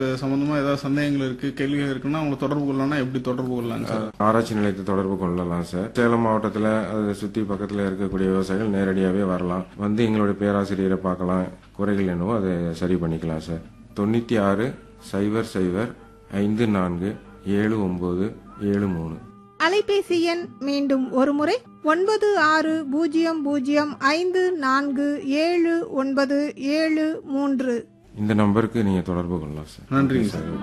இது சம்பந்தமா ஏதாவது சந்தேகங்கள் இருக்கு கேள்விகள் இருக்குன்னா அவங்க தொடர்பு கொள்ளலாம்னா எப்படி தொடர்பு கொள்ளலாங்க சார் ஆராய்ச்சி நிலையத்தை தொடர்பு கொள்ளலாம் சார் சேலம் மாவட்டத்தில் அதை சுற்றி பக்கத்தில் இருக்கக்கூடிய விவசாயிகள் நேரடியாகவே வரலாம் வந்து எங்களுடைய பேராசிரியரை பார்க்கலாம் குறைகள் என்னவோ அதை சரி பண்ணிக்கலாம் சார் தொண்ணூற்றி ஆறு சைபர் சைபர் ஐந்து நான்கு ஏழு ஒம்பது ஏழு மூணு அலைபேசி எண் மீண்டும் ஒருமுறை ஒன்பது ஆறு பூஜ்ஜியம் பூஜ்ஜியம் ஐந்து நான்கு ஏழு ஒன்பது ஏழு மூன்று இந்த நம்பருக்கு நீங்கள் தொடர்பு கொள்ளலாம் சார் நன்றிங்க சார்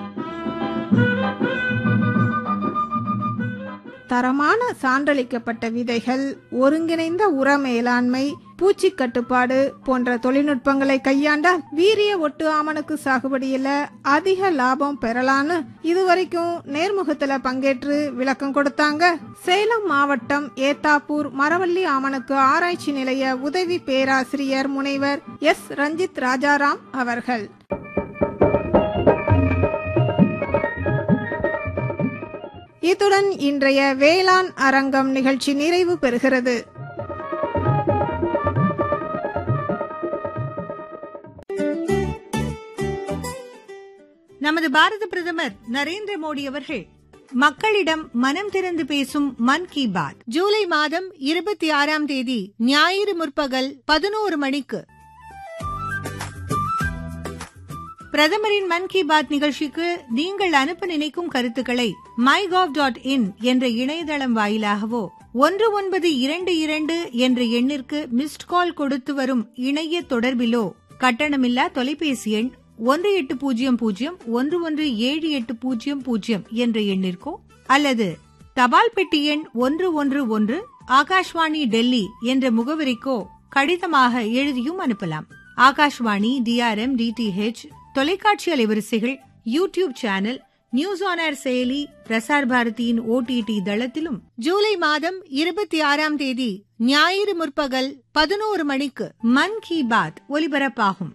தரமான சான்றளிக்கப்பட்ட விதைகள் ஒருங்கிணைந்த உர மேலாண்மை பூச்சி கட்டுப்பாடு போன்ற தொழில்நுட்பங்களை கையாண்டால் வீரிய ஒட்டு ஆமணக்கு சாகுபடியில அதிக லாபம் பெறலான்னு இதுவரைக்கும் நேர்முகத்துல பங்கேற்று விளக்கம் கொடுத்தாங்க சேலம் மாவட்டம் ஏத்தாப்பூர் மரவள்ளி ஆமணக்கு ஆராய்ச்சி நிலைய உதவி பேராசிரியர் முனைவர் எஸ் ரஞ்சித் ராஜாராம் அவர்கள் இத்துடன் இன்றைய வேளாண் அரங்கம் நிகழ்ச்சி நிறைவு பெறுகிறது நமது பாரத பிரதமர் நரேந்திர மோடி அவர்கள் மக்களிடம் மனம் திறந்து பேசும் மன் கி பாத் ஜூலை மாதம் இருபத்தி ஆறாம் தேதி ஞாயிறு முற்பகல் பதினோரு மணிக்கு பிரதமரின் மன் கி பாத் நிகழ்ச்சிக்கு நீங்கள் அனுப்ப நினைக்கும் கருத்துக்களை மை டாட் இன் என்ற இணையதளம் வாயிலாகவோ ஒன்று ஒன்பது இரண்டு இரண்டு என்ற எண்ணிற்கு மிஸ்ட் கால் கொடுத்து வரும் இணைய தொடர்பிலோ கட்டணமில்லா தொலைபேசி எண் ஒன்று எட்டு பூஜ்ஜியம் பூஜ்ஜியம் ஒன்று ஒன்று ஏழு எட்டு பூஜ்ஜியம் பூஜ்ஜியம் என்ற எண்ணிற்கோ அல்லது தபால் பெட்டி எண் ஒன்று ஒன்று ஒன்று ஆகாஷ்வாணி டெல்லி என்ற முகவரிக்கோ கடிதமாக எழுதியும் அனுப்பலாம் ஆகாஷ்வாணி டிஆர்எம் டிடிஹெச் தொலைக்காட்சி அலைவரிசைகள் YouTube channel news on air செயலி பிரசார் பாரதியின் ஓடிடி தளத்திலும் ஜூலை மாதம் இருபத்தி ஆறாம் தேதி ஞாயிறு முற்பகல் பதினோரு மணிக்கு மன் கி பாத் ஒலிபரப்பாகும்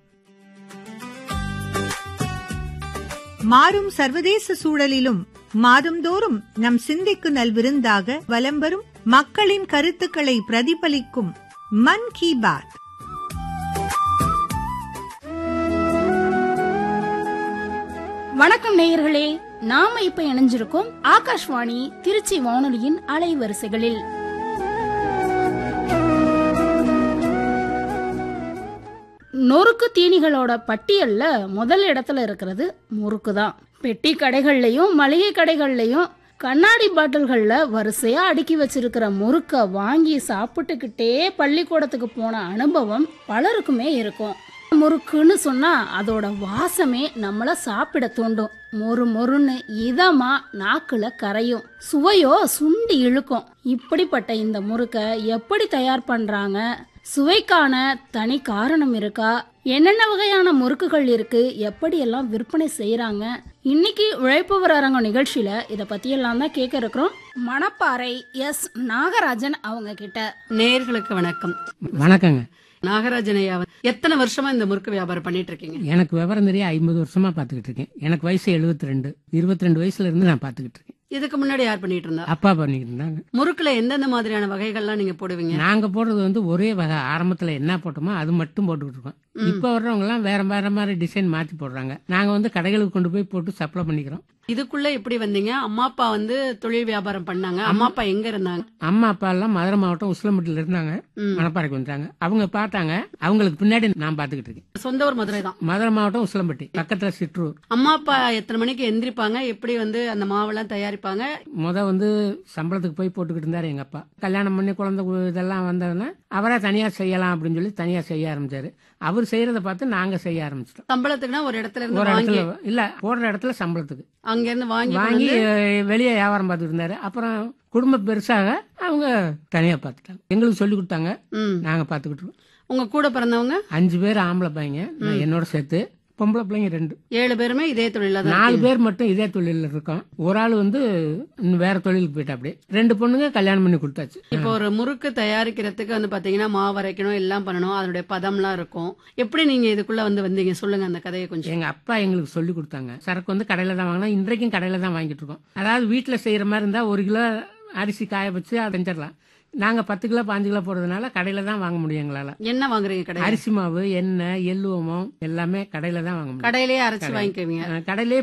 மாறும் சர்வதேச சூழலிலும் மாதந்தோறும் நம் சிந்தைக்கு நல்விருந்தாக வலம் வரும் மக்களின் கருத்துக்களை பிரதிபலிக்கும் மன் கி பாத் வணக்கம் நேயர்களே நாம இப்ப இணைஞ்சிருக்கோம் ஆகாஷ்வாணி திருச்சி வானொலியின் அலைவரிசைகளில் நொறுக்கு தீனிகளோட பட்டியல்ல முதல் இடத்துல இருக்கிறது முறுக்கு தான் பெட்டி கடைகள்லயும் மளிகை கடைகள்லயும் கண்ணாடி பாட்டில்கள்ல வரிசையா அடுக்கி வச்சிருக்கிற முறுக்க வாங்கி சாப்பிட்டுக்கிட்டே பள்ளிக்கூடத்துக்கு போன அனுபவம் பலருக்குமே இருக்கும் முறுக்குன்னு சொன்னா அதோட வாசமே நம்மள சாப்பிட தூண்டும் மொறு மொறுன்னு இதமா நாக்குல கரையும் சுவையோ சுண்டி இழுக்கும் இப்படிப்பட்ட இந்த முறுக்க எப்படி தயார் பண்றாங்க சுவைக்கான தனி காரணம் இருக்கா என்னென்ன வகையான முறுக்குகள் இருக்கு எப்படி எல்லாம் விற்பனை செய்யறாங்க இன்னைக்கு உழைப்பவர் அரங்கம் நிகழ்ச்சியில இத பத்தி எல்லாம் தான் கேட்க இருக்கிறோம் மணப்பாறை எஸ் நாகராஜன் அவங்க கிட்ட நேயர்களுக்கு வணக்கம் வணக்கங்க நாகராஜன் ஐயா எத்தனை வருஷமா இந்த முறுக்கு வியாபாரம் பண்ணிட்டு இருக்கீங்க எனக்கு விவரம் தெரிய ஐம்பது வருஷமா பாத்துக்கிட்டு இருக்கேன் எனக்கு வயசு 72 ரெண்டு இருபத்தி ரெண்டு வயசுல இருந்து நான் பாத்துக்கிட்டு இருக்கேன் இதுக்கு முன்னாடி யார் பண்ணிட்டு இருந்தா அப்பா பண்ணிட்டு இருந்தாங்க முறுக்குல எந்தெந்த மாதிரியான வகைகள்லாம் நீங்க போடுவீங்க நாங்க போடுறது வந்து ஒரே வகை ஆரம்பத்துல என்ன போட்டோமோ அது மட்டும் போட்டுக்கிட்டு இருக்கோம் இப்ப வர்றவங்க எல்லாம் வேற வேற மாதிரி டிசைன் மாத்தி போடுறாங்க நாங்க வந்து கடைகளுக்கு கொண்டு போய் போட்டு சப்ளை பண்ணிக்கிறோம் இதுக்குள்ள எப்படி வந்தீங்க அம்மா அப்பா வந்து தொழில் வியாபாரம் பண்ணாங்க அம்மா அப்பா எங்க இருந்தாங்க அம்மா அப்பா எல்லாம் மதுரை மாவட்டம் உசிலம்பட்டில இருந்தாங்க ம். மணப்பாறைக்கு வந்துட்டாங்க அவங்க பார்த்தாங்க அவங்களுக்கு பின்னாடி நான் பாத்துக்கிட்டு இருக்கேன் சொந்த ஊர் மதுரை தான் மதுரை மாவட்டம் உசிலம்பட்டி பக்கத்துல சிற்றூர் அம்மா அப்பா எத்தனை மணிக்கு எந்திரிப்பாங்க எப்படி வந்து அந்த மாவெல்லாம் தயாரிப்பாங்க முத வந்து சம்பளத்துக்கு போய் போட்டுக்கிட்டு இருந்தாரு எங்க அப்பா கல்யாணம் பண்ணி குழந்தை கு- இதெல்லாம் வந்ததுன்னா அவரா தனியா செய்யலாம் அப்படின்னு சொல்லி தனியா செய்ய ஆரம்பிச்சாரு அவர் செய்யறத பார்த்து நாங்க செய்ய ஆரம்பிச்சிட்டோம் சம்பளத்துக்குன்னா ஒரு இடத்துல இருந்து ஒரு வாங்கி இடத்துல இல்ல போடுற இடத்துல சம்பளத்துக்கு அங்க இருந்து வாங்கி கொண்டு வாங்கி வந்து அஹ், வெளியே வியாபாரம் பார்த்துட்டு இருந்தாரு அப்புறம் குடும்பம் பெருசாக அவங்க தனியா பார்த்துட்டாங்க எங்களுக்கு சொல்லி கொடுத்தாங்க ம். நாங்க பார்த்துக்கிட்டு இருக்கோம். உங்க கூட பிறந்தவங்க அஞ்சு பேர் ஆம்பளை பையங்க நான் என்னோட சேர்த்து பொம்பளை பிள்ளைங்க ரெண்டு ஏழு பேருமே இதே தொழில தான் நாலு இருக்கீங்க. பேர் மட்டும் இதே தொழில இருக்கோம் ஒரு ஆள் வந்து இன்னும் வேற தொழிலுக்கு போயிட்டா அப்படி ரெண்டு பொண்ணுங்க கல்யாணம் பண்ணி கொடுத்தாச்சு இப்போ ஒரு முறுக்கு தயாரிக்கிறதுக்கு வந்து பாத்தீங்கன்னா மாவு அரைக்கணும் எல்லாம் பண்ணணும் அதனுடைய பதம்லாம் இருக்கும் எப்படி நீங்க இதுக்குள்ள வந்து வந்தீங்க சொல்லுங்க அந்த கதையை கொஞ்சம் எங்க அப்பா எங்களுக்கு சொல்லி கொடுத்தாங்க சரக்கு வந்து கடையில தான் வாங்கினா இன்றைக்கும் கடையில தான் வாங்கிட்டு இருக்கோம் அதாவது வீட்டுல செய்யற மாதிரி இருந்தா ஒரு கிலோ அரிசி காய வச்சு அதை செஞ்சிடலாம் நாங்க பத்து கிலோ பாஞ்சு கிலோ போடுறதுனால கடையில தான் வாங்க முடியும் எங்களால என்ன வாங்குறீங்க கடை அரிசி மாவு எண்ணெய் எள்ளுவமம் எல்லாமே கடையில தான் வாங்க முடியும் கடையிலேயே அரைச்சு வாங்கிக்குவீங்க அஹ் கடையிலே